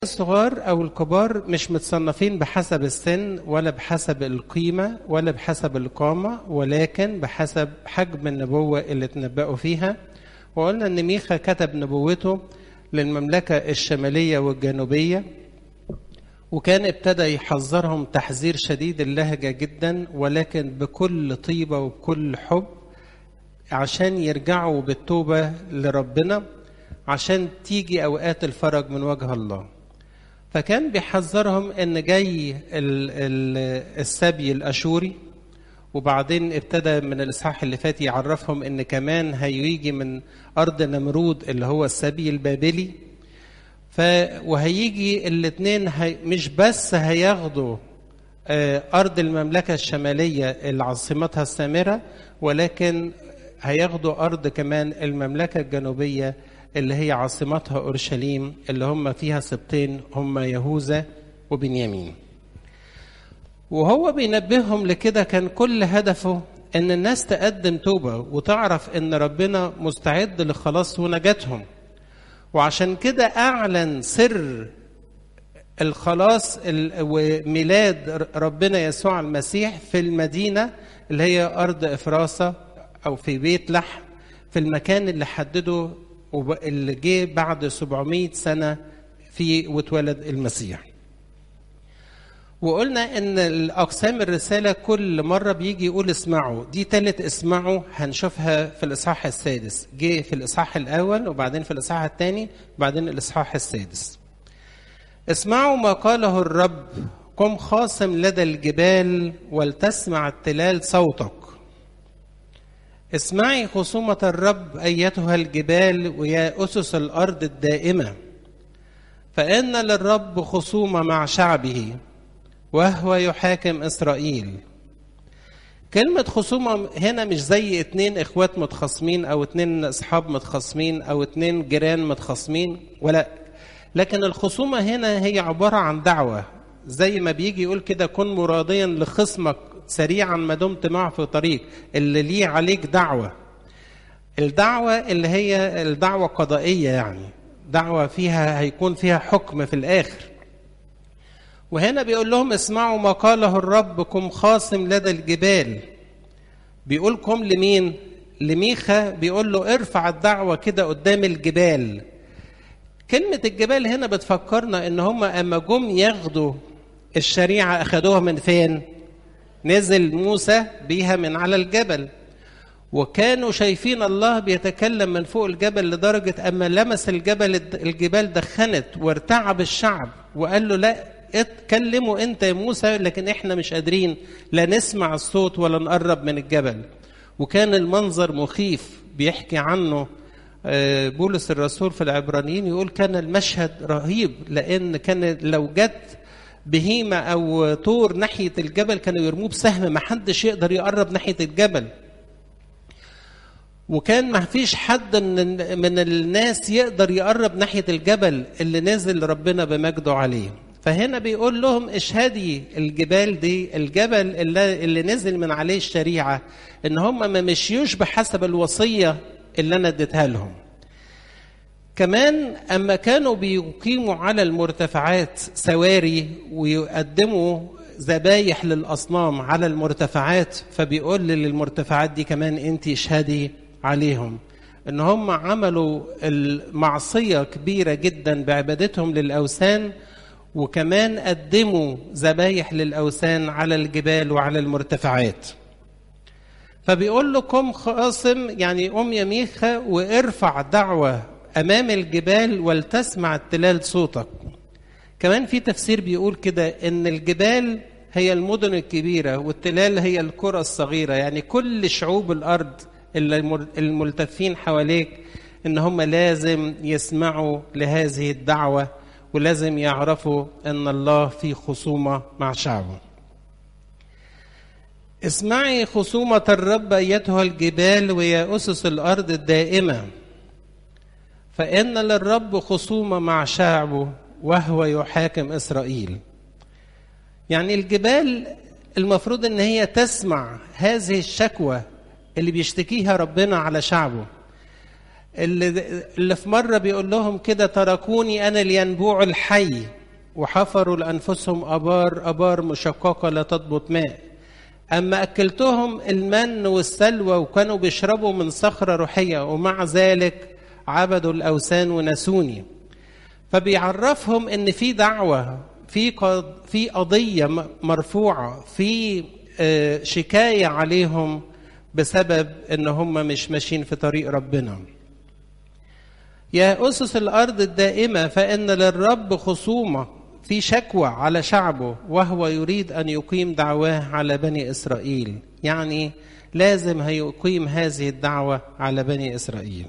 الصغار او الكبار مش متصنفين بحسب السن ولا بحسب القيمه ولا بحسب القامه ولكن بحسب حجم النبوه اللي تنبأوا فيها وقلنا ان ميخا كتب نبوته للمملكه الشماليه والجنوبيه وكان ابتدى يحذرهم تحذير شديد اللهجه جدا ولكن بكل طيبه وبكل حب عشان يرجعوا بالتوبه لربنا عشان تيجي اوقات الفرج من وجه الله فكان بيحذرهم ان جاي السبي الاشوري وبعدين ابتدى من الاصحاح اللي فات يعرفهم ان كمان هيجي من ارض نمرود اللي هو السبي البابلي ف وهيجي الاثنين هي مش بس هياخدوا ارض المملكه الشماليه اللي عاصمتها السامره ولكن هياخدوا ارض كمان المملكه الجنوبيه اللي هي عاصمتها اورشليم اللي هم فيها سبطين هم يهوذا وبنيامين. وهو بينبههم لكده كان كل هدفه ان الناس تقدم توبه وتعرف ان ربنا مستعد لخلاص ونجاتهم. وعشان كده اعلن سر الخلاص وميلاد ربنا يسوع المسيح في المدينه اللي هي ارض افراسه او في بيت لحم في المكان اللي حدده اللي جه بعد 700 سنة في واتولد المسيح وقلنا ان الاقسام الرساله كل مره بيجي يقول اسمعوا دي تالت اسمعوا هنشوفها في الاصحاح السادس جه في الاصحاح الاول وبعدين في الاصحاح الثاني وبعدين الاصحاح السادس اسمعوا ما قاله الرب قم خاصم لدى الجبال ولتسمع التلال صوتك اسمعي خصومة الرب أيتها الجبال ويا أسس الأرض الدائمة فإن للرب خصومة مع شعبه وهو يحاكم إسرائيل كلمة خصومة هنا مش زي اتنين اخوات متخاصمين او اتنين اصحاب متخاصمين او اتنين جيران متخاصمين ولا لكن الخصومة هنا هي عبارة عن دعوة زي ما بيجي يقول كده كن مراضيا لخصمك سريعا ما دمت معه في طريق اللي ليه عليك دعوة الدعوة اللي هي الدعوة قضائية يعني دعوة فيها هيكون فيها حكم في الآخر وهنا بيقول لهم اسمعوا ما قاله الرب كم خاصم لدى الجبال بيقولكم لمين لميخا بيقول له ارفع الدعوة كده قدام الجبال كلمة الجبال هنا بتفكرنا ان هم اما جم ياخدوا الشريعة اخدوها من فين نزل موسى بيها من على الجبل وكانوا شايفين الله بيتكلم من فوق الجبل لدرجة أما لمس الجبل الجبال دخنت وارتعب الشعب وقال له لا اتكلموا انت يا موسى لكن احنا مش قادرين لا نسمع الصوت ولا نقرب من الجبل وكان المنظر مخيف بيحكي عنه بولس الرسول في العبرانيين يقول كان المشهد رهيب لان كان لو جت بهيمه او طور ناحيه الجبل كانوا يرموه بسهم ما حدش يقدر يقرب ناحيه الجبل وكان ما فيش حد من من الناس يقدر يقرب ناحيه الجبل اللي نزل ربنا بمجده عليه فهنا بيقول لهم اشهدي الجبال دي الجبل اللي, اللي نزل من عليه الشريعه ان هم ما مشيوش بحسب الوصيه اللي انا اديتها لهم كمان اما كانوا بيقيموا على المرتفعات سواري ويقدموا ذبايح للاصنام على المرتفعات فبيقول للمرتفعات دي كمان انت اشهدي عليهم ان هم عملوا المعصيه كبيره جدا بعبادتهم للاوثان وكمان قدموا ذبايح للاوثان على الجبال وعلى المرتفعات فبيقول لكم خاصم يعني قم يا ميخا وارفع دعوه امام الجبال ولتسمع التلال صوتك كمان في تفسير بيقول كده ان الجبال هي المدن الكبيره والتلال هي القرى الصغيره يعني كل شعوب الارض الملتفين حواليك ان هم لازم يسمعوا لهذه الدعوه ولازم يعرفوا ان الله في خصومه مع شعبه اسمعي خصومه الرب ايتها الجبال ويا اسس الارض الدائمه فإن للرب خصومة مع شعبه وهو يحاكم إسرائيل يعني الجبال المفروض ان هي تسمع هذه الشكوى اللي بيشتكيها ربنا على شعبه اللي, اللي في مرة بيقول لهم كده تركوني أنا لينبوع الحي وحفروا لأنفسهم أبار أبار مشققة لا تضبط ماء أما أكلتهم المن والسلوى وكانوا بيشربوا من صخرة روحية ومع ذلك عبدوا الأوثان ونسوني فبيعرفهم إن في دعوة في في قضية مرفوعة في شكاية عليهم بسبب إن هم مش ماشيين في طريق ربنا يا أسس الأرض الدائمة فإن للرب خصومة في شكوى على شعبه وهو يريد أن يقيم دعواه على بني إسرائيل يعني لازم هيقيم هذه الدعوة على بني إسرائيل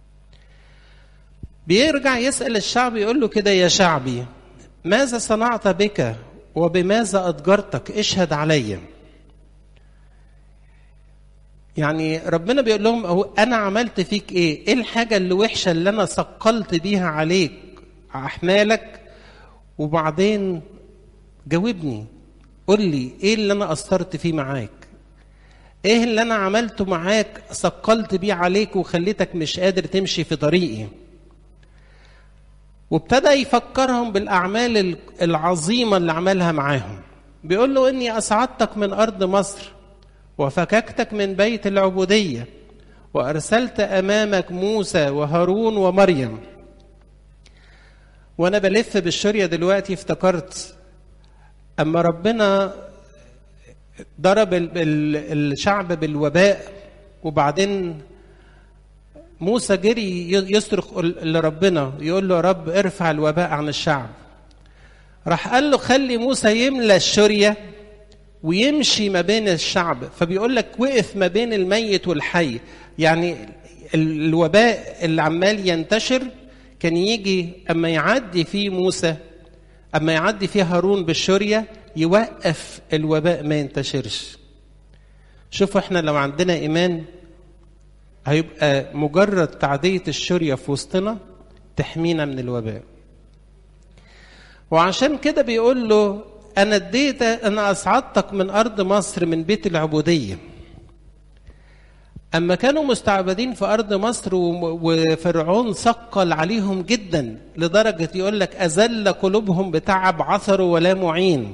بيرجع يسأل الشعب يقول له كده يا شعبي ماذا صنعت بك وبماذا أضجرتك اشهد علي يعني ربنا بيقول لهم أهو أنا عملت فيك إيه إيه الحاجة اللي وحشة اللي أنا ثقلت بيها عليك أحمالك وبعدين جاوبني قول لي ايه اللي انا قصرت فيه معاك ايه اللي انا عملته معاك ثقلت بيه عليك وخليتك مش قادر تمشي في طريقي وابتدى يفكرهم بالاعمال العظيمه اللي عملها معاهم بيقول له اني اسعدتك من ارض مصر وفككتك من بيت العبوديه وارسلت امامك موسى وهارون ومريم وانا بلف بالشريه دلوقتي افتكرت اما ربنا ضرب الشعب بالوباء وبعدين موسى جري يصرخ لربنا يقول له يا رب ارفع الوباء عن الشعب راح قال له خلي موسى يملى الشريه ويمشي ما بين الشعب فبيقول لك وقف ما بين الميت والحي يعني الوباء اللي عمال ينتشر كان يجي اما يعدي فيه موسى اما يعدي فيه هارون بالشوريه يوقف الوباء ما ينتشرش شوفوا احنا لو عندنا ايمان هيبقى مجرد تعديه الشوريه في وسطنا تحمينا من الوباء وعشان كده بيقول له انا اديت انا اصعدتك من ارض مصر من بيت العبوديه أما كانوا مستعبدين في أرض مصر وفرعون ثقل عليهم جدا لدرجة يقول لك أذل قلوبهم بتعب عثروا ولا معين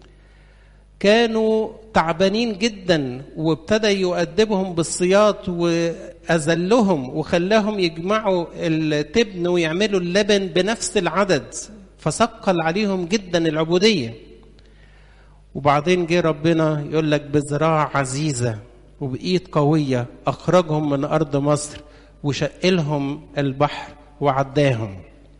كانوا تعبانين جدا وابتدى يؤدبهم بالصياط وأذلهم وخلاهم يجمعوا التبن ويعملوا اللبن بنفس العدد فثقل عليهم جدا العبودية وبعدين جه ربنا يقول لك بذراع عزيزة وبإيد قوية أخرجهم من أرض مصر وشقلهم البحر وعداهم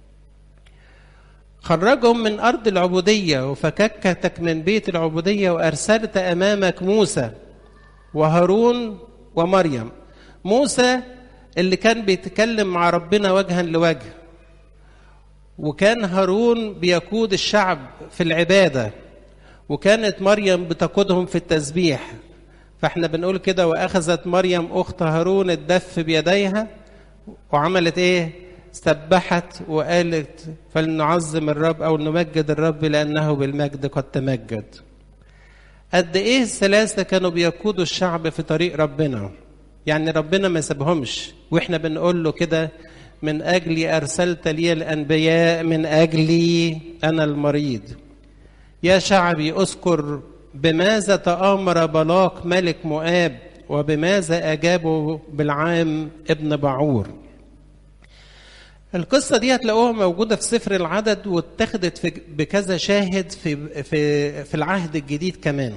خرجهم من أرض العبودية وفككتك من بيت العبودية وأرسلت أمامك موسى وهارون ومريم موسى اللي كان بيتكلم مع ربنا وجها لوجه وكان هارون بيقود الشعب في العبادة وكانت مريم بتقودهم في التسبيح فاحنا بنقول كده واخذت مريم اخت هارون الدف بيديها وعملت ايه سبحت وقالت فلنعظم الرب او نمجد الرب لانه بالمجد قد تمجد قد ايه الثلاثه كانوا بيقودوا الشعب في طريق ربنا يعني ربنا ما سابهمش واحنا بنقول له كده من اجلي ارسلت لي الانبياء من اجلي انا المريض يا شعبي اذكر بماذا تآمر بلاق ملك مؤاب وبماذا أجابه بالعام ابن بعور القصة دي هتلاقوها موجودة في سفر العدد واتخذت في بكذا شاهد في في في العهد الجديد كمان.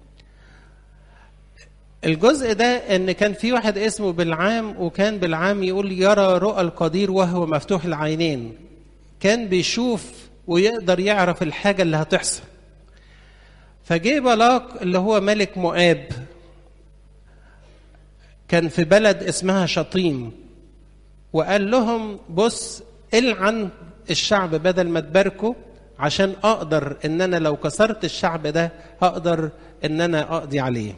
الجزء ده ان كان في واحد اسمه بالعام وكان بالعام يقول يرى رؤى القدير وهو مفتوح العينين. كان بيشوف ويقدر يعرف الحاجة اللي هتحصل. فجه بلاق اللي هو ملك مؤاب كان في بلد اسمها شطيم وقال لهم بص العن الشعب بدل ما تباركه عشان اقدر ان انا لو كسرت الشعب ده هقدر ان انا اقضي عليه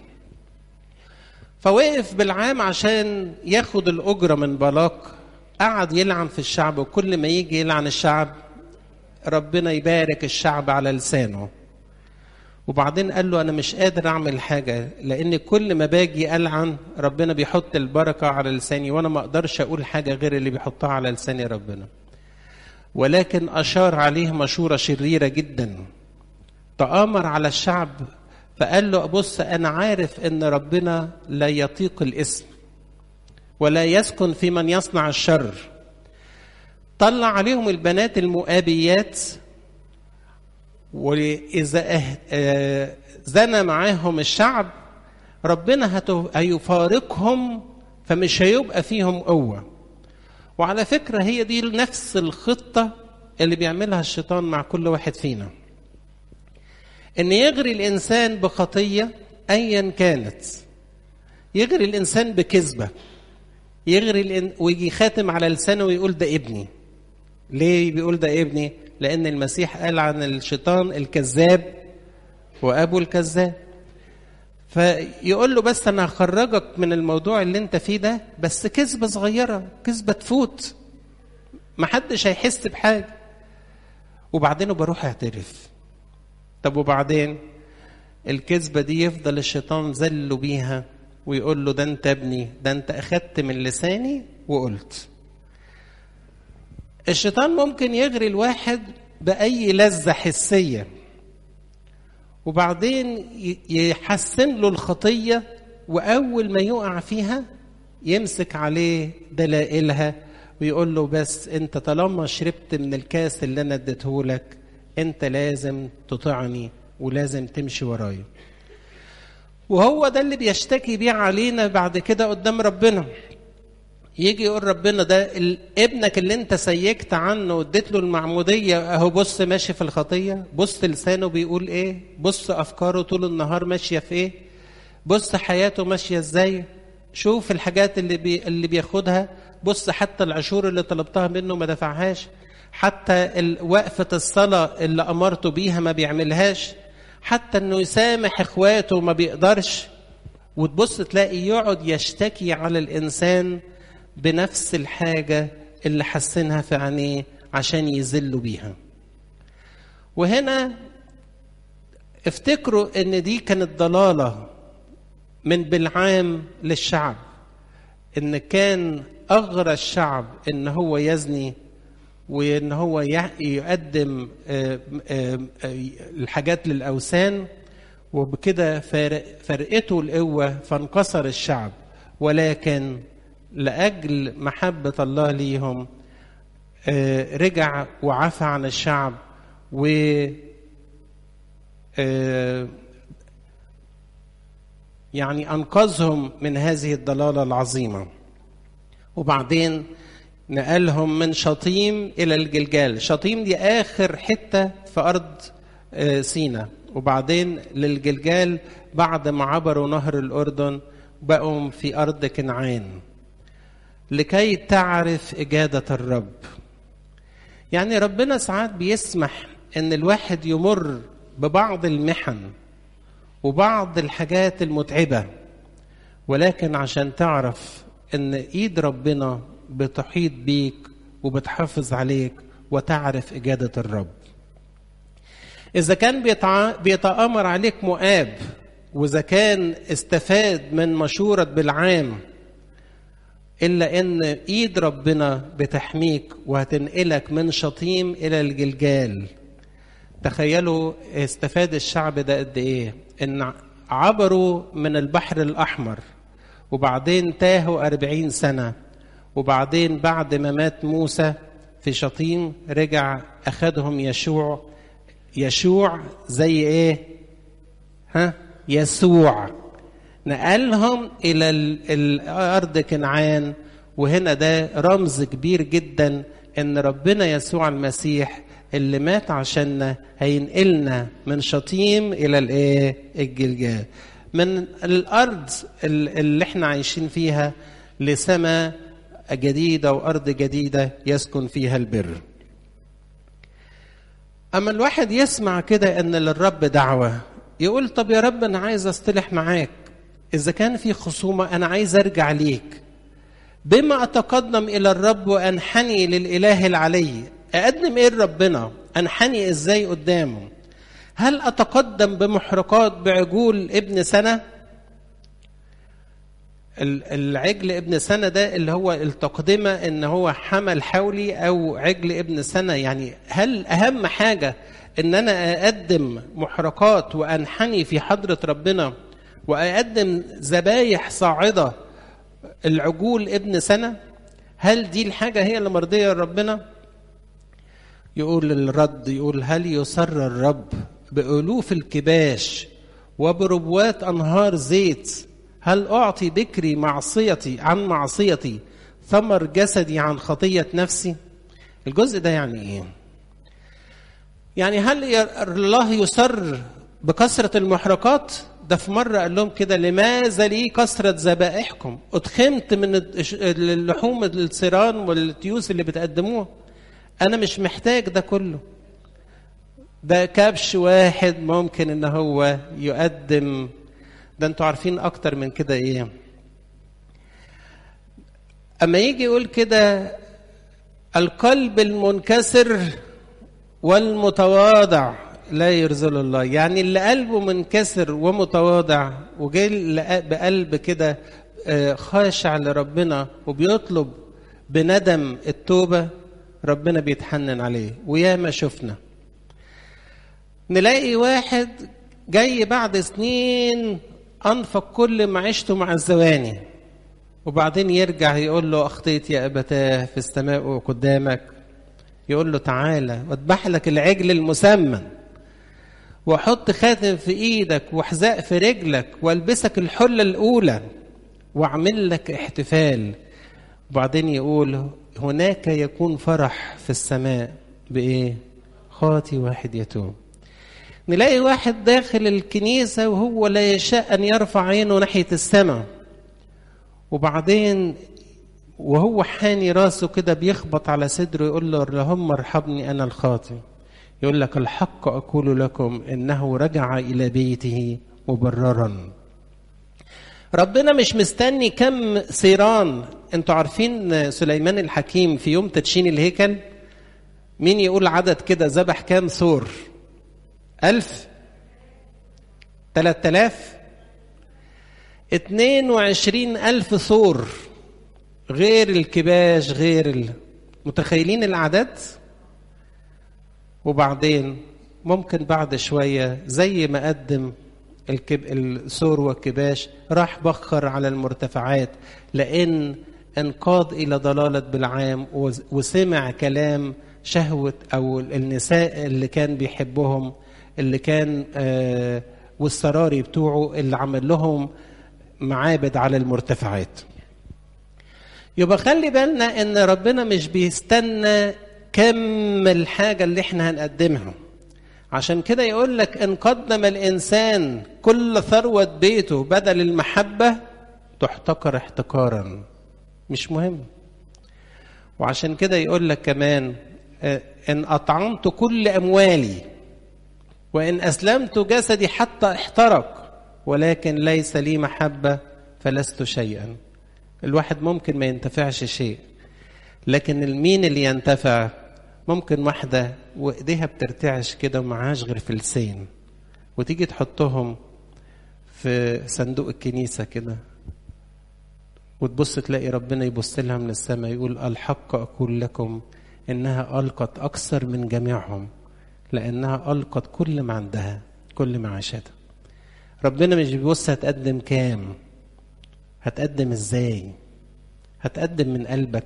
فوقف بالعام عشان ياخد الاجره من بلاق قعد يلعن في الشعب وكل ما يجي يلعن الشعب ربنا يبارك الشعب على لسانه وبعدين قال له انا مش قادر اعمل حاجه لان كل ما باجي العن ربنا بيحط البركه على لساني وانا ما اقدرش اقول حاجه غير اللي بيحطها على لساني ربنا ولكن اشار عليه مشوره شريره جدا تآمر على الشعب فقال له بص انا عارف ان ربنا لا يطيق الاسم ولا يسكن في من يصنع الشر طلع عليهم البنات المؤابيات وإذا زنى معاهم الشعب ربنا هيفارقهم فمش هيبقى فيهم قوة وعلى فكرة هي دي نفس الخطة اللي بيعملها الشيطان مع كل واحد فينا ان يغري الانسان بخطية ايا كانت يغري الانسان بكذبة يغري الإن... ويجي خاتم على لسانه ويقول ده ابني ليه بيقول ده ابني لأن المسيح قال عن الشيطان الكذاب وأبو الكذاب فيقول له بس أنا هخرجك من الموضوع اللي أنت فيه ده بس كذبة صغيرة كذبة تفوت محدش هيحس بحاجة وبعدين بروح اعترف طب وبعدين الكذبة دي يفضل الشيطان زله بيها ويقول له ده انت ابني ده انت اخدت من لساني وقلت الشيطان ممكن يغري الواحد بأي لذة حسية وبعدين يحسن له الخطية وأول ما يقع فيها يمسك عليه دلائلها ويقول له بس انت طالما شربت من الكاس اللي انا اديته لك انت لازم تطعني ولازم تمشي ورايا وهو ده اللي بيشتكي بيه علينا بعد كده قدام ربنا يجي يقول ربنا ده ابنك اللي انت سيكت عنه واديت له المعموديه اهو بص ماشي في الخطيه بص لسانه بيقول ايه بص افكاره طول النهار ماشيه في ايه بص حياته ماشيه ازاي شوف الحاجات اللي بي اللي بياخدها بص حتى العشور اللي طلبتها منه ما دفعهاش حتى وقفه الصلاه اللي امرته بيها ما بيعملهاش حتى انه يسامح اخواته ما بيقدرش وتبص تلاقي يقعد يشتكي على الانسان بنفس الحاجة اللي حسنها في عينيه عشان يذلوا بيها وهنا افتكروا ان دي كانت ضلالة من بالعام للشعب ان كان اغرى الشعب ان هو يزني وان هو يقدم الحاجات للاوثان وبكده فرقته القوه فانكسر الشعب ولكن لاجل محبه الله ليهم رجع وعفى عن الشعب و يعني انقذهم من هذه الضلاله العظيمه وبعدين نقلهم من شطيم الى الجلجال شطيم دي اخر حته في ارض سينا وبعدين للجلجال بعد ما عبروا نهر الاردن بقوا في ارض كنعان لكي تعرف اجاده الرب يعني ربنا ساعات بيسمح ان الواحد يمر ببعض المحن وبعض الحاجات المتعبه ولكن عشان تعرف ان ايد ربنا بتحيط بيك وبتحافظ عليك وتعرف اجاده الرب اذا كان بيتع... بيتامر عليك مؤاب واذا كان استفاد من مشوره بالعام الا ان ايد ربنا بتحميك وهتنقلك من شطيم الى الجلجال تخيلوا استفاد الشعب ده قد ايه ان عبروا من البحر الاحمر وبعدين تاهوا أربعين سنة وبعدين بعد ما مات موسى في شطيم رجع أخذهم يشوع يشوع زي إيه ها يسوع نقلهم إلى الأرض كنعان وهنا ده رمز كبير جدا ان ربنا يسوع المسيح اللي مات عشاننا هينقلنا من شطيم الى الايه الجلجال من الارض اللي احنا عايشين فيها لسماء جديده وارض جديده يسكن فيها البر اما الواحد يسمع كده ان للرب دعوه يقول طب يا رب انا عايز اصطلح معاك اذا كان في خصومه انا عايز ارجع ليك بما اتقدم الى الرب وانحني للاله العلي اقدم ايه لربنا انحني ازاي قدامه هل اتقدم بمحرقات بعجول ابن سنه العجل ابن سنه ده اللي هو التقدمه ان هو حمل حولي او عجل ابن سنه يعني هل اهم حاجه ان انا اقدم محرقات وانحني في حضره ربنا واقدم ذبايح صاعده العجول ابن سنه هل دي الحاجه هي اللي مرضيه لربنا يقول الرد يقول هل يسر الرب بألوف الكباش وبربوات أنهار زيت هل أعطي بكري معصيتي عن معصيتي ثمر جسدي عن خطية نفسي الجزء ده يعني إيه يعني هل الله يسر بكثرة المحرقات ده في مرة قال لهم كده لماذا لي كثرة ذبائحكم اتخمت من اللحوم السيران والتيوس اللي بتقدموها أنا مش محتاج ده كله ده كبش واحد ممكن ان هو يقدم ده انتوا عارفين اكتر من كده ايه اما يجي يقول كده القلب المنكسر والمتواضع لا يرزل الله يعني اللي قلبه منكسر ومتواضع وجاي بقلب كده خاشع لربنا وبيطلب بندم التوبه ربنا بيتحنن عليه وياما شفنا نلاقي واحد جاي بعد سنين انفق كل معيشته مع الزواني وبعدين يرجع يقول له اخطيت يا ابتاه في السماء وقدامك يقول له تعالى واذبح لك العجل المسمن واحط خاتم في ايدك وحذاء في رجلك والبسك الحله الاولى واعمل لك احتفال وبعدين يقول هناك يكون فرح في السماء بايه خاطي واحد يتوب نلاقي واحد داخل الكنيسة وهو لا يشاء أن يرفع عينه ناحية السماء وبعدين وهو حاني راسه كده بيخبط على صدره يقول له اللهم ارحمني أنا الخاطئ يقول لك الحق أقول لكم إنه رجع إلى بيته مبررا ربنا مش مستني كم سيران انتوا عارفين سليمان الحكيم في يوم تدشين الهيكل مين يقول عدد كده ذبح كام سور ألف تلات آلاف اتنين وعشرين ألف سور غير الكباش غير ال... متخيلين الأعداد وبعدين ممكن بعد شوية زي ما قدم الكب... السور والكباش راح بخر على المرتفعات لأن انقاد إلى ضلالة بالعام وسمع كلام شهوة أو النساء اللي كان بيحبهم اللي كان آه والسراري بتوعه اللي عمل لهم معابد على المرتفعات يبقى خلي بالنا ان ربنا مش بيستنى كم الحاجة اللي احنا هنقدمها عشان كده يقول لك ان قدم الانسان كل ثروة بيته بدل المحبة تحتقر احتقارا مش مهم وعشان كده يقول لك كمان ان اطعمت كل اموالي وإن أسلمت جسدي حتى احترق ولكن ليس لي محبة فلست شيئا الواحد ممكن ما ينتفعش شيء لكن المين اللي ينتفع ممكن واحدة وإيديها بترتعش كده ومعهاش غير فلسين وتيجي تحطهم في صندوق الكنيسة كده وتبص تلاقي ربنا يبص لها من السماء يقول الحق أقول لكم إنها ألقت أكثر من جميعهم لأنها ألقت كل ما عندها كل معاشاتها ربنا مش بيبص هتقدم كام هتقدم ازاي هتقدم من قلبك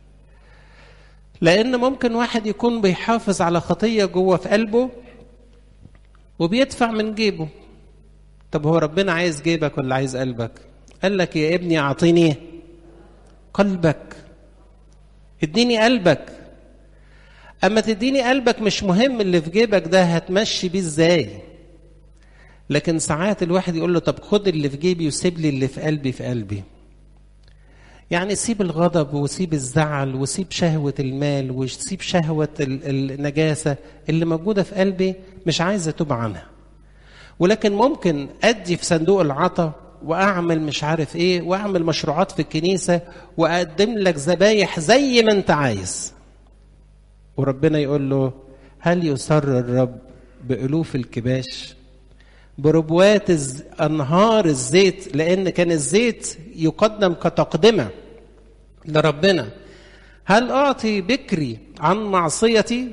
لأن ممكن واحد يكون بيحافظ على خطية جوه في قلبه وبيدفع من جيبه طب هو ربنا عايز جيبك ولا عايز قلبك قال لك يا ابني أعطيني قلبك اديني قلبك اما تديني قلبك مش مهم اللي في جيبك ده هتمشي بيه ازاي لكن ساعات الواحد يقول له طب خد اللي في جيبي وسيب لي اللي في قلبي في قلبي يعني سيب الغضب وسيب الزعل وسيب شهوة المال وسيب شهوة النجاسة اللي موجودة في قلبي مش عايز أتوب عنها ولكن ممكن أدي في صندوق العطا وأعمل مش عارف إيه وأعمل مشروعات في الكنيسة وأقدم لك ذبايح زي ما أنت عايز وربنا يقول له هل يسر الرب بألوف الكباش بربوات الز- أنهار الزيت لأن كان الزيت يقدم كتقدمة لربنا هل أعطي بكري عن معصيتي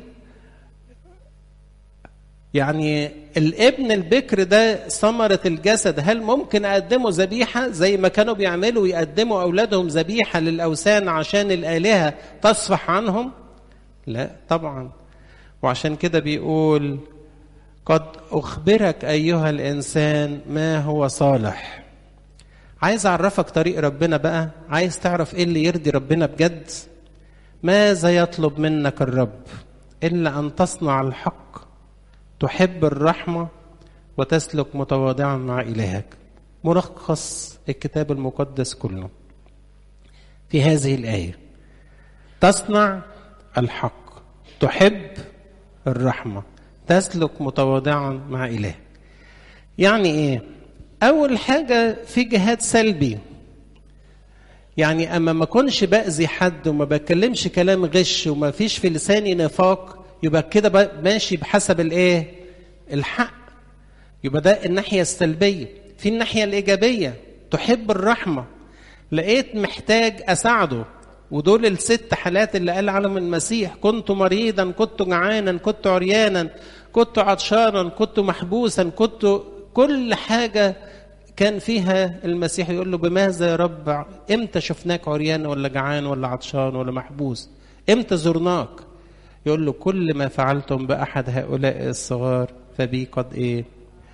يعني الابن البكر ده ثمرة الجسد هل ممكن أقدمه ذبيحة زي ما كانوا بيعملوا يقدموا أولادهم ذبيحة للأوثان عشان الآلهة تصفح عنهم لا طبعا وعشان كده بيقول قد أخبرك أيها الإنسان ما هو صالح عايز أعرفك طريق ربنا بقى عايز تعرف إيه اللي يرضي ربنا بجد ماذا يطلب منك الرب إلا أن تصنع الحق تحب الرحمة وتسلك متواضعا مع إلهك ملخص الكتاب المقدس كله في هذه الآية تصنع الحق تحب الرحمة تسلك متواضعا مع إله يعني إيه أول حاجة في جهاد سلبي يعني أما ما أكونش بأذي حد وما بتكلمش كلام غش وما فيش في لساني نفاق يبقى كده ب- ماشي بحسب الإيه الحق يبقى ده الناحية السلبية في الناحية الإيجابية تحب الرحمة لقيت محتاج أساعده ودول الست حالات اللي قال عنهم المسيح كنت مريضا كنت جعانا كنت عريانا كنت عطشانا كنت محبوسا كنت كل حاجة كان فيها المسيح يقول له بماذا يا رب امتى شفناك عريان ولا جعان ولا عطشان ولا محبوس امتى زرناك يقول له كل ما فعلتم بأحد هؤلاء الصغار فبي قد ايه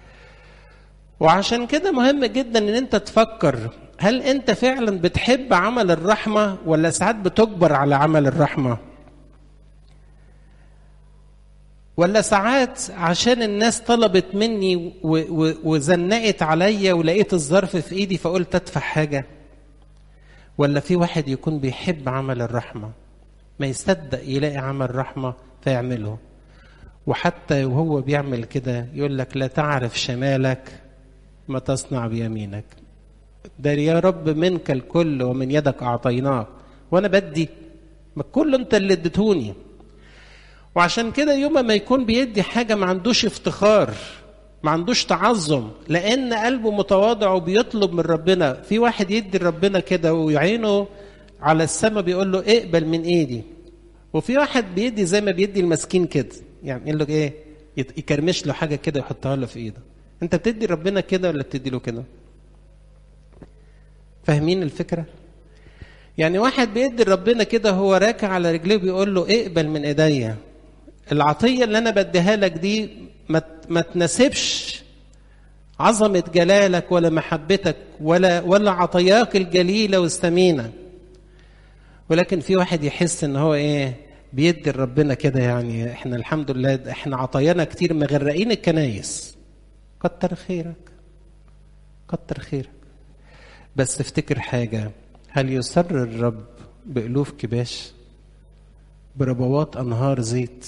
وعشان كده مهم جدا ان انت تفكر هل انت فعلا بتحب عمل الرحمة ولا ساعات بتجبر على عمل الرحمة ولا ساعات عشان الناس طلبت مني و- و- وزنقت عليا ولقيت الظرف في ايدي فقلت ادفع حاجة ولا في واحد يكون بيحب عمل الرحمة ما يصدق يلاقي عمل رحمة فيعمله وحتى وهو بيعمل كده يقول لك لا تعرف شمالك ما تصنع بيمينك ده يا رب منك الكل ومن يدك أعطيناك وأنا بدي ما كله أنت اللي اديتوني وعشان كده يوم ما يكون بيدي حاجة ما عندوش افتخار ما عندوش تعظم لأن قلبه متواضع وبيطلب من ربنا في واحد يدي لربنا كده ويعينه على السماء بيقول له اقبل من ايدي وفي واحد بيدي زي ما بيدي المسكين كده يعني يقول له ايه يت- يكرمش له حاجة كده ويحطها له في ايده انت بتدي ربنا كده ولا بتدي له كده فاهمين الفكرة يعني واحد بيدي ربنا كده هو راكع على رجليه بيقول له اقبل من ايديا العطية اللي انا بديها لك دي ما ما تناسبش عظمة جلالك ولا محبتك ولا ولا عطاياك الجليلة والثمينة ولكن في واحد يحس ان هو ايه بيدي لربنا كده يعني احنا الحمد لله ده احنا عطايانا كتير مغرقين الكنايس كتر خيرك كتر خيرك بس افتكر حاجة هل يسر الرب بألوف كباش بربوات أنهار زيت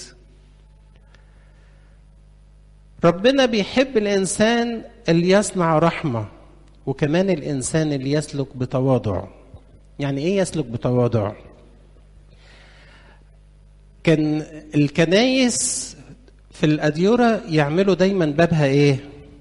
ربنا بيحب الإنسان اللي يصنع رحمة وكمان الإنسان اللي يسلك بتواضع يعني إيه يسلك بتواضع كان الكنايس في الأديرة يعملوا دايما بابها إيه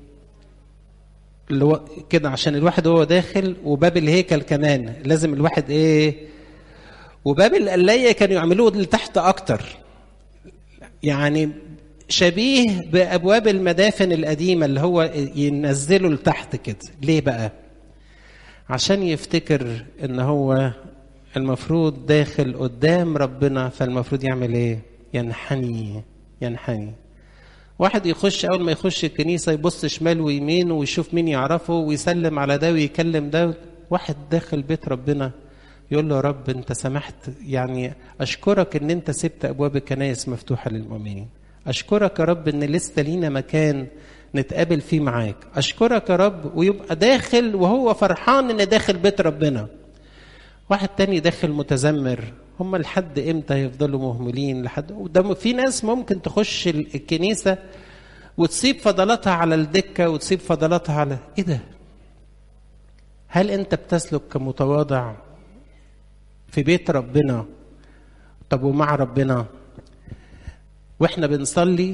اللي هو كده عشان الواحد وهو داخل وباب الهيكل كمان لازم الواحد ايه وباب القلاية كانوا يعملوه لتحت اكتر يعني شبيه بابواب المدافن القديمه اللي هو ينزلوا لتحت كده ليه بقى عشان يفتكر ان هو المفروض داخل قدام ربنا فالمفروض يعمل ايه ينحني ينحني واحد يخش اول ما يخش الكنيسه يبص شمال ويمين ويشوف مين يعرفه ويسلم على ده ويكلم ده واحد داخل بيت ربنا يقول له يا رب انت سمحت يعني اشكرك ان انت سبت ابواب الكنائس مفتوحه للمؤمنين اشكرك يا رب ان لسه لينا مكان نتقابل فيه معاك اشكرك يا رب ويبقى داخل وهو فرحان ان داخل بيت ربنا واحد تاني داخل متذمر هم لحد امتى هيفضلوا مهملين لحد ده في ناس ممكن تخش الكنيسه وتسيب فضلاتها على الدكه وتسيب فضلاتها على ايه ده هل انت بتسلك كمتواضع في بيت ربنا طب ومع ربنا واحنا بنصلي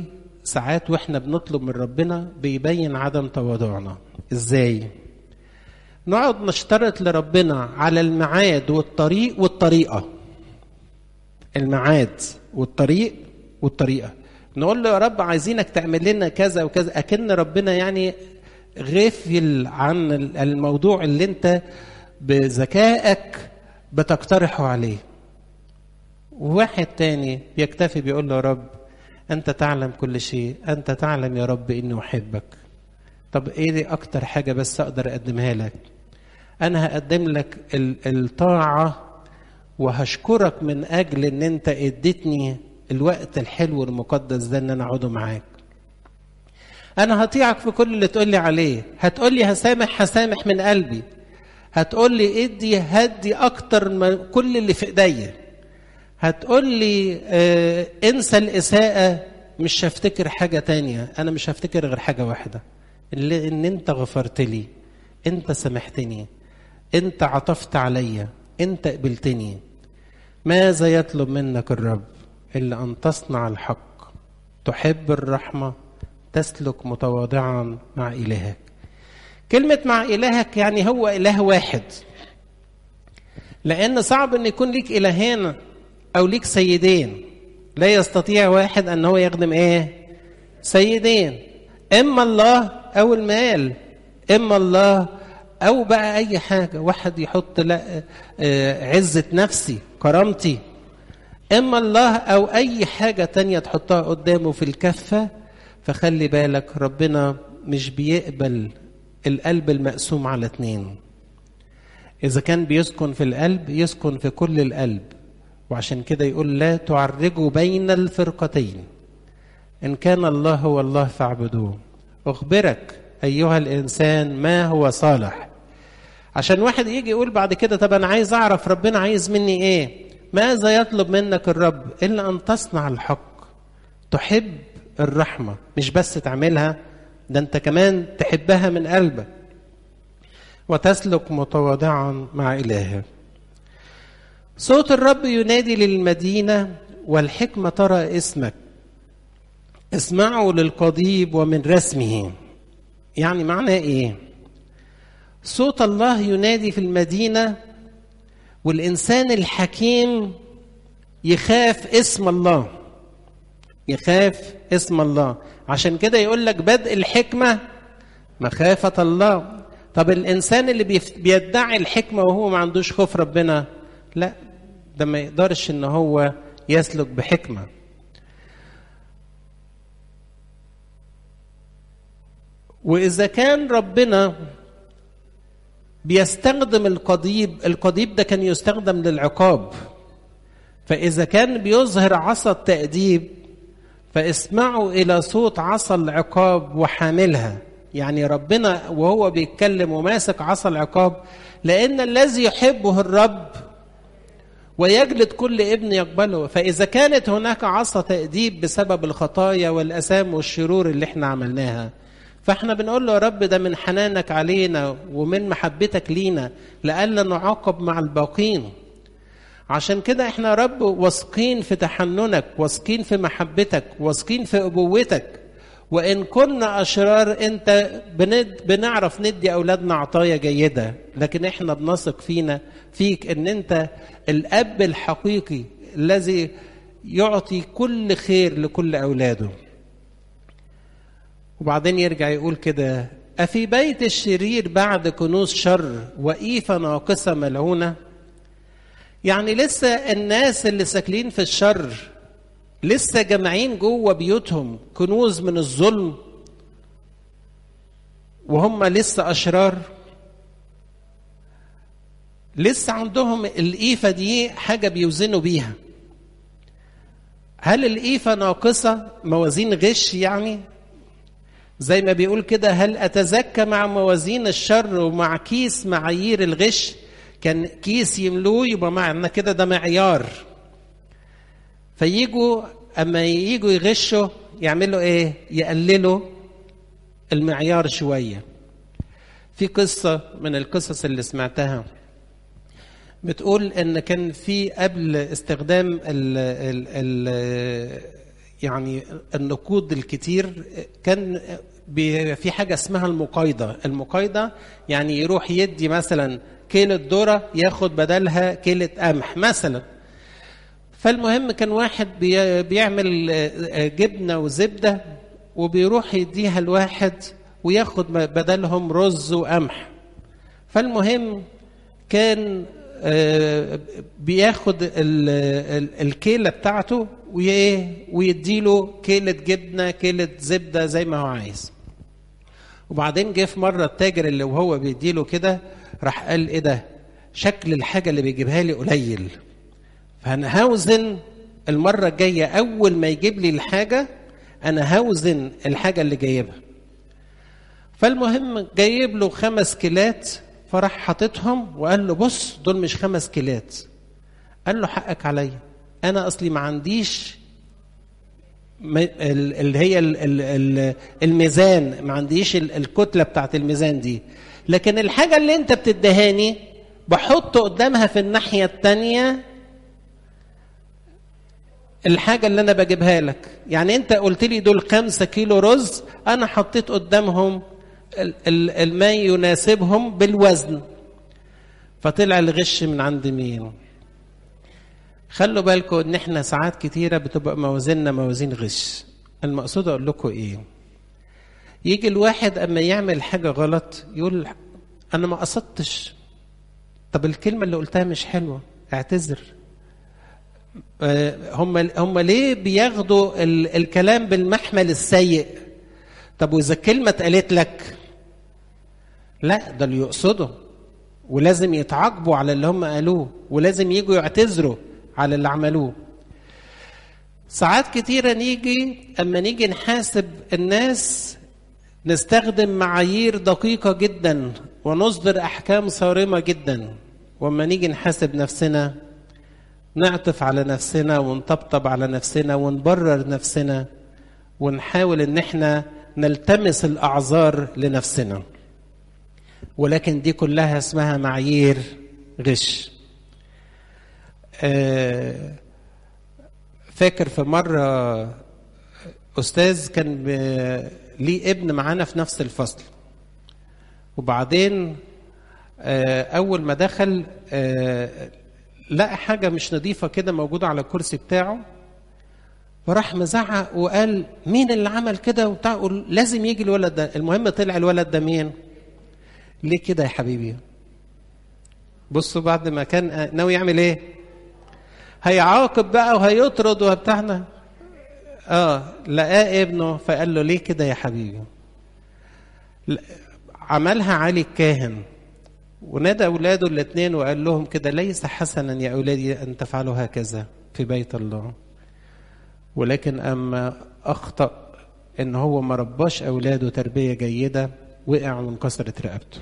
ساعات واحنا بنطلب من ربنا بيبين عدم تواضعنا ازاي نقعد نشترط لربنا على الميعاد والطريق والطريقه الميعاد والطريق والطريقه نقول له يا رب عايزينك تعمل لنا كذا وكذا اكن ربنا يعني غافل عن الموضوع اللي انت بذكائك بتقترحه عليه وواحد تاني بيكتفي بيقول له يا رب انت تعلم كل شيء انت تعلم يا رب اني احبك طب ايه دي اكتر حاجه بس اقدر اقدمها لك انا هقدم لك الطاعه وهشكرك من اجل ان انت اديتني الوقت الحلو المقدس ده ان انا اقعده معاك انا هطيعك في كل اللي تقول لي عليه هتقول لي هسامح هسامح من قلبي هتقول لي ادي هدي اكتر من كل اللي في ايديا هتقول لي اه انسى الاساءه مش هفتكر حاجه تانية انا مش هفتكر غير حاجه واحده اللي ان انت غفرت لي انت سامحتني انت عطفت عليا انت قبلتني ماذا يطلب منك الرب الا ان تصنع الحق تحب الرحمه تسلك متواضعا مع الهك كلمه مع الهك يعني هو اله واحد لان صعب ان يكون ليك الهين او ليك سيدين لا يستطيع واحد ان هو يخدم ايه سيدين اما الله او المال اما الله او بقى اي حاجه واحد يحط لا عزه نفسي كرامتي اما الله او اي حاجه تانية تحطها قدامه في الكفه فخلي بالك ربنا مش بيقبل القلب المقسوم على اتنين اذا كان بيسكن في القلب يسكن في كل القلب وعشان كده يقول لا تعرجوا بين الفرقتين ان كان الله هو الله فاعبدوه اخبرك ايها الانسان ما هو صالح عشان واحد يجي يقول بعد كده طب انا عايز اعرف ربنا عايز مني ايه ماذا يطلب منك الرب الا ان تصنع الحق تحب الرحمه مش بس تعملها ده انت كمان تحبها من قلبك وتسلك متواضعا مع الهك صوت الرب ينادي للمدينه والحكمه ترى اسمك اسمعوا للقضيب ومن رسمه يعني معناه ايه صوت الله ينادي في المدينه والانسان الحكيم يخاف اسم الله يخاف اسم الله عشان كده يقول لك بدء الحكمه مخافه الله طب الانسان اللي بيدعي الحكمه وهو ما عندوش خوف ربنا لا ده ما يقدرش ان هو يسلك بحكمه واذا كان ربنا بيستخدم القضيب القضيب ده كان يستخدم للعقاب فاذا كان بيظهر عصا التاديب فاسمعوا الى صوت عصا العقاب وحاملها يعني ربنا وهو بيتكلم وماسك عصا العقاب لان الذي يحبه الرب ويجلد كل ابن يقبله فاذا كانت هناك عصا تاديب بسبب الخطايا والاثام والشرور اللي احنا عملناها فاحنا بنقول له يا رب ده من حنانك علينا ومن محبتك لينا لئلا نعاقب مع الباقين عشان كده احنا يا رب واثقين في تحننك واثقين في محبتك واثقين في ابوتك وان كنا اشرار انت بند بنعرف ندي اولادنا عطايا جيده لكن احنا بنثق فينا فيك ان انت الاب الحقيقي الذي يعطي كل خير لكل اولاده وبعدين يرجع يقول كده أفي بيت الشرير بعد كنوز شر وإيفة ناقصة ملعونة يعني لسه الناس اللي ساكنين في الشر لسه جامعين جوه بيوتهم كنوز من الظلم وهم لسه أشرار لسه عندهم الإيفة دي حاجة بيوزنوا بيها هل الإيفة ناقصة موازين غش يعني زي ما بيقول كده هل أتزكى مع موازين الشر ومع كيس معايير الغش كان كيس يملوه يبقى معنى كده ده معيار فيجوا اما يجوا يغشوا يعملوا ايه يقللوا المعيار شويه في قصه من القصص اللي سمعتها بتقول ان كان في قبل استخدام ال ال ال يعني النقود الكتير كان في حاجة اسمها المقايضة المقايضة يعني يروح يدي مثلا كيلة ذرة ياخد بدلها كيلة قمح مثلا فالمهم كان واحد بيعمل جبنة وزبدة وبيروح يديها لواحد وياخد بدلهم رز وقمح فالمهم كان بياخد الكيلة بتاعته ويديله كيلة جبنة كيلة زبدة زي ما هو عايز وبعدين جه في مرة التاجر اللي وهو بيديله كده راح قال ايه ده شكل الحاجة اللي بيجيبها لي قليل فأنا هوزن المرة الجاية أول ما يجيب لي الحاجة أنا هوزن الحاجة اللي جايبها فالمهم جايب له خمس كيلات فراح حاططهم وقال له بص دول مش خمس كيلات قال له حقك عليا انا اصلي ما عنديش اللي هي الميزان ما عنديش الكتله بتاعت الميزان دي لكن الحاجه اللي انت بتدهاني بحط قدامها في الناحيه التانية الحاجة اللي أنا بجيبها لك يعني أنت قلت لي دول خمسة كيلو رز أنا حطيت قدامهم ما يناسبهم بالوزن فطلع الغش من عند مين خلوا بالكم ان احنا ساعات كتيرة بتبقى موازيننا موازين غش المقصود اقول لكم ايه يجي الواحد اما يعمل حاجة غلط يقول انا ما قصدتش طب الكلمة اللي قلتها مش حلوة اعتذر هم هم ليه بياخدوا الكلام بالمحمل السيء طب واذا الكلمه اتقالت لك لا ده اللي يقصده ولازم يتعاقبوا على اللي هم قالوه ولازم يجوا يعتذروا على اللي عملوه ساعات كتيرة نيجي أما نيجي نحاسب الناس نستخدم معايير دقيقة جدا ونصدر أحكام صارمة جدا وأما نيجي نحاسب نفسنا نعطف على نفسنا ونطبطب على نفسنا ونبرر نفسنا ونحاول ان احنا نلتمس الاعذار لنفسنا ولكن دي كلها اسمها معايير غش فاكر في مرة أستاذ كان ليه ابن معانا في نفس الفصل وبعدين أول ما دخل لقى حاجة مش نظيفة كده موجودة على الكرسي بتاعه فراح مزعق وقال مين اللي عمل كده وبتاع لازم يجي الولد ده المهم طلع الولد ده مين ليه كده يا حبيبي بصوا بعد ما كان ناوي يعمل ايه هيعاقب بقى وهيطرد وبتاعنا اه لقاه ابنه فقال له ليه كده يا حبيبي عملها علي الكاهن ونادى اولاده الاثنين وقال لهم كده ليس حسنا يا اولادي ان تفعلوا هكذا في بيت الله ولكن اما اخطا ان هو ما رباش اولاده تربيه جيده وقع وانكسرت رقبته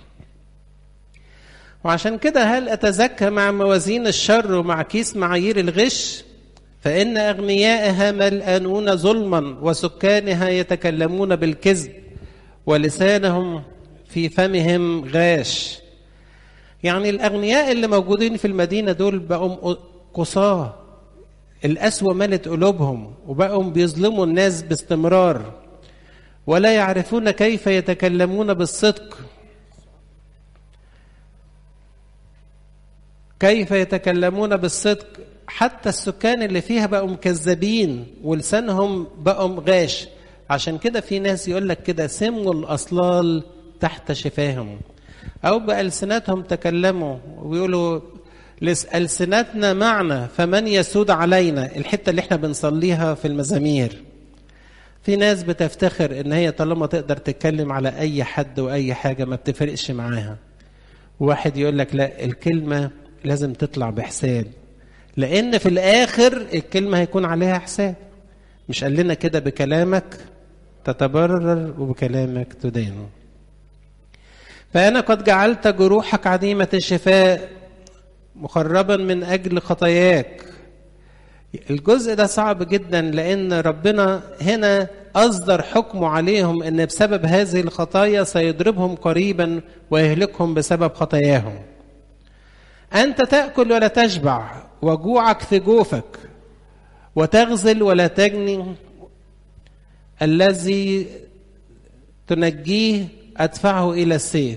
وعشان كده هل اتزكى مع موازين الشر ومع كيس معايير الغش فان اغنيائها ملآنون ظلما وسكانها يتكلمون بالكذب ولسانهم في فمهم غاش يعني الأغنياء اللي موجودين في المدينة دول بقوا قصاة القسوة ملت قلوبهم وبقوا بيظلموا الناس باستمرار ولا يعرفون كيف يتكلمون بالصدق كيف يتكلمون بالصدق حتى السكان اللي فيها بقوا مكذبين ولسانهم بقوا غاش عشان كده في ناس يقول لك كده سموا الأصلال تحت شفاهم أو بألسنتهم تكلموا ويقولوا ألسنتنا معنا فمن يسود علينا الحتة اللي احنا بنصليها في المزامير في ناس بتفتخر ان هي طالما تقدر تتكلم على اي حد واي حاجة ما بتفرقش معاها واحد يقول لك لا الكلمة لازم تطلع بحساب لان في الاخر الكلمة هيكون عليها حساب مش قال لنا كده بكلامك تتبرر وبكلامك تدين فأنا قد جعلت جروحك عديمة الشفاء مخربا من أجل خطاياك الجزء ده صعب جدا لأن ربنا هنا أصدر حكمه عليهم أن بسبب هذه الخطايا سيضربهم قريبا ويهلكهم بسبب خطاياهم أنت تأكل ولا تشبع وجوعك في جوفك وتغزل ولا تجني الذي تنجيه ادفعه الى السيف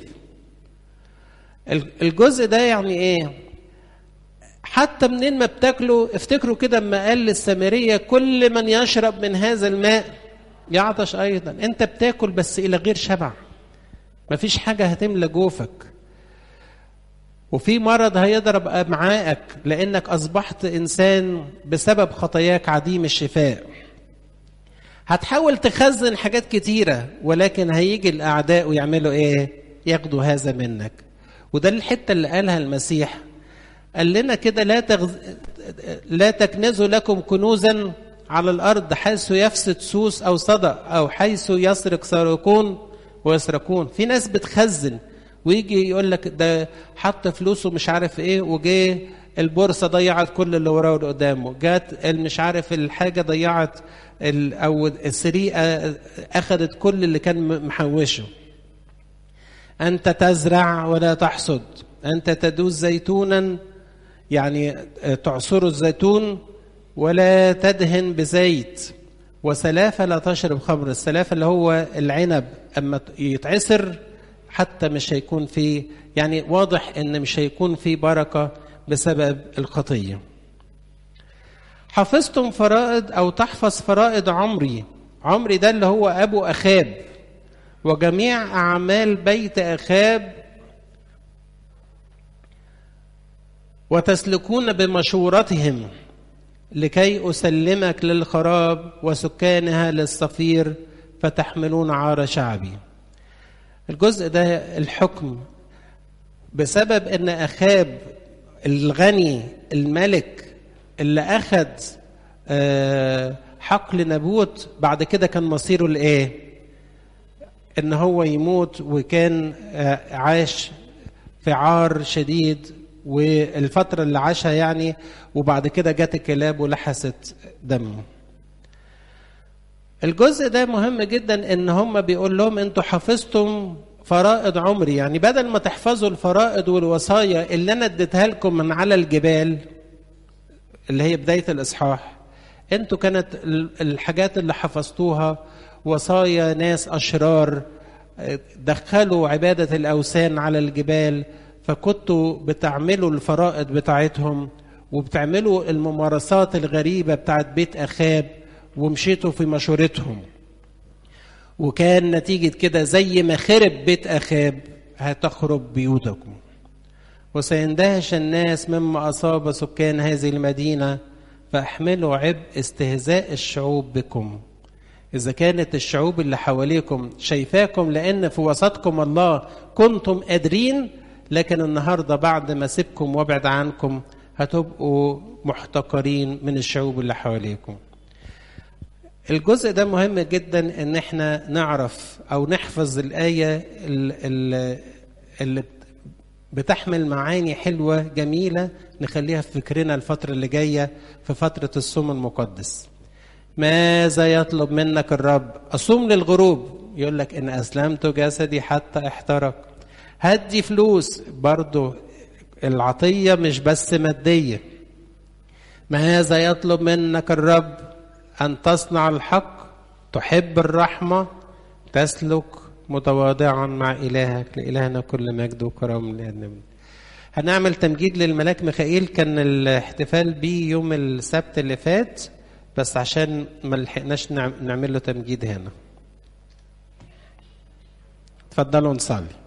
الجزء ده يعني ايه حتى منين ما بتاكلوا افتكروا كده اما قال للسامريه كل من يشرب من هذا الماء يعطش ايضا انت بتاكل بس الى غير شبع مفيش حاجه هتملى جوفك وفي مرض هيضرب امعائك لانك اصبحت انسان بسبب خطاياك عديم الشفاء هتحاول تخزن حاجات كتيره ولكن هيجي الاعداء ويعملوا ايه ياخدوا هذا منك وده الحته اللي قالها المسيح قال لنا كده لا تغز... لا تكنزوا لكم كنوزا على الارض حيث يفسد سوس او صدى او حيث يسرق سارقون ويسرقون في ناس بتخزن ويجي يقول لك ده حط فلوسه مش عارف ايه وجه البورصه ضيعت كل اللي وراه واللي قدامه جات مش عارف الحاجه ضيعت ال او السرقه اخذت كل اللي كان محوشه انت تزرع ولا تحصد انت تدوس زيتونا يعني تعصر الزيتون ولا تدهن بزيت وسلافه لا تشرب خمر السلافه اللي هو العنب اما يتعصر حتى مش هيكون في يعني واضح ان مش هيكون في بركه بسبب الخطيه حفظتم فرائض او تحفظ فرائض عمري عمري ده اللي هو ابو اخاب وجميع اعمال بيت اخاب وتسلكون بمشورتهم لكي اسلمك للخراب وسكانها للصفير فتحملون عار شعبي الجزء ده الحكم بسبب ان اخاب الغني الملك اللي اخذ حقل نبوت بعد كده كان مصيره لايه ان هو يموت وكان عاش في عار شديد والفتره اللي عاشها يعني وبعد كده جت الكلاب ولحست دمه الجزء ده مهم جدا ان هم بيقول لهم انتوا حفظتم فرائض عمري يعني بدل ما تحفظوا الفرائض والوصايا اللي انا اديتها لكم من على الجبال اللي هي بدايه الاصحاح انتوا كانت الحاجات اللي حفظتوها وصايا ناس اشرار دخلوا عباده الاوثان على الجبال فكنتوا بتعملوا الفرائض بتاعتهم وبتعملوا الممارسات الغريبه بتاعت بيت اخاب ومشيتوا في مشورتهم وكان نتيجة كده زي ما خرب بيت أخاب هتخرب بيوتكم وسيندهش الناس مما أصاب سكان هذه المدينة فاحملوا عبء استهزاء الشعوب بكم إذا كانت الشعوب اللي حواليكم شايفاكم لأن في وسطكم الله كنتم قادرين لكن النهارده بعد ما سيبكم وابعد عنكم هتبقوا محتقرين من الشعوب اللي حواليكم. الجزء ده مهم جدا ان احنا نعرف او نحفظ الايه اللي بتحمل معاني حلوه جميله نخليها في فكرنا الفتره اللي جايه في فتره الصوم المقدس ماذا يطلب منك الرب اصوم للغروب يقول لك ان اسلمت جسدي حتى احترق هدي فلوس برضو العطيه مش بس ماديه ماذا يطلب منك الرب أن تصنع الحق تحب الرحمة تسلك متواضعا مع إلهك لإلهنا كل مجد وكرم لأن هنعمل تمجيد للملاك ميخائيل كان الاحتفال بيه يوم السبت اللي فات بس عشان ما لحقناش نعمل له تمجيد هنا اتفضلوا نصلي